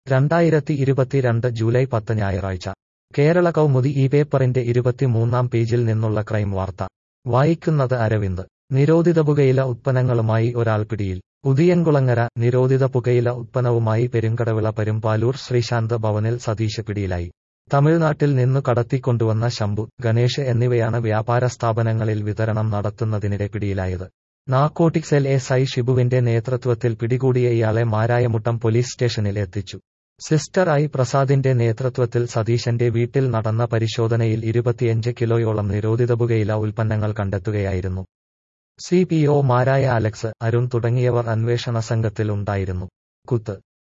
രണ്ടായിരത്തി ഇരുപത്തിരണ്ട് ജൂലൈ പത്ത് ഞായറാഴ്ച കേരള കൗമുദി ഈ പേപ്പറിന്റെ ഇരുപത്തിമൂന്നാം പേജിൽ നിന്നുള്ള ക്രൈം വാർത്ത വായിക്കുന്നത് അരവിന്ദ് നിരോധിത പുകയില ഉത്പന്നങ്ങളുമായി ഒരാൾ പിടിയിൽ ഉദിയൻകുളങ്ങര നിരോധിത പുകയില ഉത്പന്നവുമായി പെരുങ്കടവിള പരുമ്പാലൂർ ശ്രീശാന്ത് ഭവനിൽ സതീശ് പിടിയിലായി തമിഴ്നാട്ടിൽ നിന്നു കടത്തിക്കൊണ്ടുവന്ന ശംഭു ഗണേഷ് എന്നിവയാണ് വ്യാപാര സ്ഥാപനങ്ങളിൽ വിതരണം നടത്തുന്നതിനിടെ പിടിയിലായത് നാർക്കോട്ടിക് സെൽ എസ് ഐ ഷിബുവിന്റെ നേതൃത്വത്തിൽ പിടികൂടിയ ഇയാളെ മാരായമുട്ടം പോലീസ് സ്റ്റേഷനിൽ എത്തിച്ചു സിസ്റ്റർ ഐ പ്രസാദിന്റെ നേതൃത്വത്തിൽ സതീശന്റെ വീട്ടിൽ നടന്ന പരിശോധനയിൽ ഇരുപത്തിയഞ്ച് കിലോയോളം നിരോധിത പുകയില ഉൽപ്പന്നങ്ങൾ കണ്ടെത്തുകയായിരുന്നു സി പി ഒ മാരായ അലക്സ് അരുൺ തുടങ്ങിയവർ അന്വേഷണ സംഘത്തിൽ ഉണ്ടായിരുന്നു കുത്ത്